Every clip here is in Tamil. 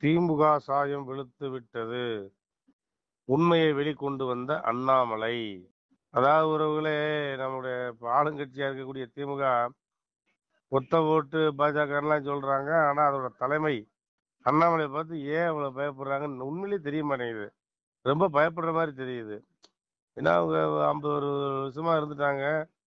திமுக சாயம் வெளுத்து விட்டது உண்மையை வெளிக்கொண்டு வந்த அண்ணாமலை அதாவது உறவுகளே நம்முடைய இப்ப ஆளுங்கட்சியா இருக்கக்கூடிய திமுக ஒத்த ஓட்டு பாஜகலாம் சொல்றாங்க ஆனா அதோட தலைமை அண்ணாமலை பார்த்து ஏன் அவ்வளவு பயப்படுறாங்கன்னு உண்மையிலேயே தெரிய மாட்டேங்குது ரொம்ப பயப்படுற மாதிரி தெரியுது ஏன்னா அவங்க ஐம்பது ஒரு வருஷமா இருந்துட்டாங்க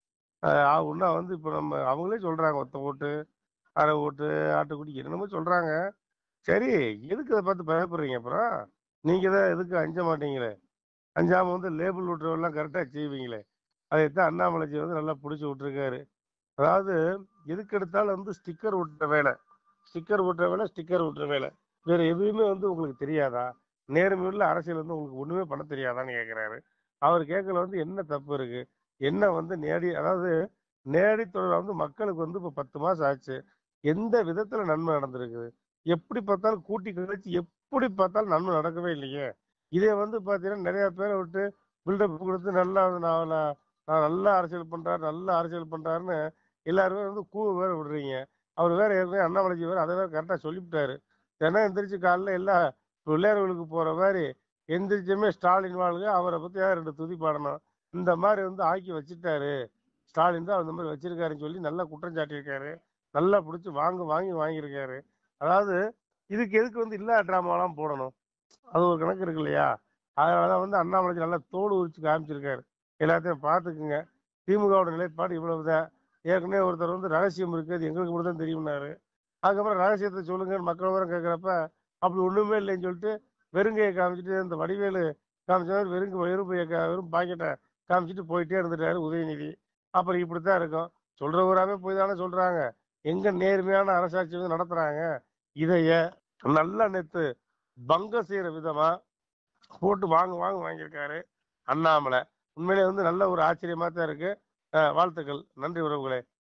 ஆஹ் உன்னா வந்து இப்ப நம்ம அவங்களே சொல்றாங்க ஒத்த ஓட்டு அரை ஓட்டு ஆட்டுக்குட்டி என்னமோ சொல்றாங்க சரி எதுக்கு அதை பார்த்து பயப்படுறீங்க அப்புறம் நீங்க தான் எதுக்கு அஞ்ச மாட்டீங்களே அஞ்சாம வந்து லேபிள் விட்டுறவெல்லாம் கரெக்டா செய்வீங்களே அதைத்தான் அண்ணாமலைஜி வந்து நல்லா பிடிச்சி விட்டுருக்காரு அதாவது எதுக்கு எடுத்தாலும் வந்து ஸ்டிக்கர் விட்டுற வேலை ஸ்டிக்கர் விட்டுற வேலை ஸ்டிக்கர் விட்டுற வேலை வேற எதுவுமே வந்து உங்களுக்கு தெரியாதா நேர்மையுள்ள அரசியல் வந்து உங்களுக்கு ஒண்ணுமே பண்ண தெரியாதான்னு கேக்குறாரு அவர் கேட்கல வந்து என்ன தப்பு இருக்கு என்ன வந்து நேடி அதாவது நேரடி தொழில் வந்து மக்களுக்கு வந்து இப்ப பத்து மாசம் ஆச்சு எந்த விதத்துல நன்மை நடந்திருக்குது எப்படி பார்த்தாலும் கூட்டி கழிச்சு எப்படி பார்த்தாலும் நன்மை நடக்கவே இல்லையே இதே வந்து பாத்தீங்கன்னா நிறைய பேரை விட்டு பில்டப் கொடுத்து நல்லா நான் நான் நான் நல்லா அரசியல் பண்றாரு நல்லா அரசியல் பண்றாருன்னு எல்லாருமே வந்து கூ வேற விடுறீங்க அவர் வேற ஏற்கனவே அண்ணாமலைஜி வேற அதை வேற கரெக்டா சொல்லிவிட்டாரு தினம் எந்திரிச்சு காலைல எல்லா பிள்ளையார்களுக்கு போற மாதிரி எந்திரிச்சுமே ஸ்டாலின் வாழ்க அவரை பத்தி ஏன் ரெண்டு துதி பாடணும் இந்த மாதிரி வந்து ஆக்கி வச்சுட்டாரு ஸ்டாலின் தான் அந்த மாதிரி வச்சிருக்காருன்னு சொல்லி நல்லா குற்றம் சாட்டியிருக்காரு நல்லா பிடிச்சி வாங்க வாங்கி வாங்கியிருக்காரு அதாவது இதுக்கு எதுக்கு வந்து இல்லா ட்ராமாலாம் போடணும் அது ஒரு கணக்கு இருக்கு இல்லையா அதனால வந்து அண்ணாமலை நல்லா தோடு உரிச்சு காமிச்சிருக்காரு எல்லாத்தையும் பார்த்துக்குங்க திமுகவோட நிலைப்பாடு இவ்வளவுதான் ஏற்கனவே ஒருத்தர் வந்து ரகசியம் இருக்கு அது எங்களுக்கு மட்டும் தான் தெரியும்னாரு அதுக்கப்புறம் ரகசியத்தை சொல்லுங்கன்னு மக்கள் வரம் கேட்குறப்ப அப்படி ஒண்ணுமே இல்லைன்னு சொல்லிட்டு வெறுங்கையை காமிச்சிட்டு இந்த வடிவேலு காமிச்ச மாதிரி வெறுங்க வெறும் பைய கா- வெறும் பாக்கெட்டை காமிச்சிட்டு போயிட்டே இருந்துட்டாரு உதயநிதி அப்புறம் இப்படித்தான் இருக்கும் சொல்றவராமே போய் தானே சொல்றாங்க எங்க நேர்மையான அரசாட்சி வந்து நடத்துறாங்க இதைய நல்லா நேத்து பங்கம் செய்யற விதமா போட்டு வாங்க வாங்க வாங்கியிருக்காரு அண்ணாமலை உண்மையிலே வந்து நல்ல ஒரு ஆச்சரியமா தான் இருக்கு அஹ் வாழ்த்துக்கள் நன்றி உறவுகளே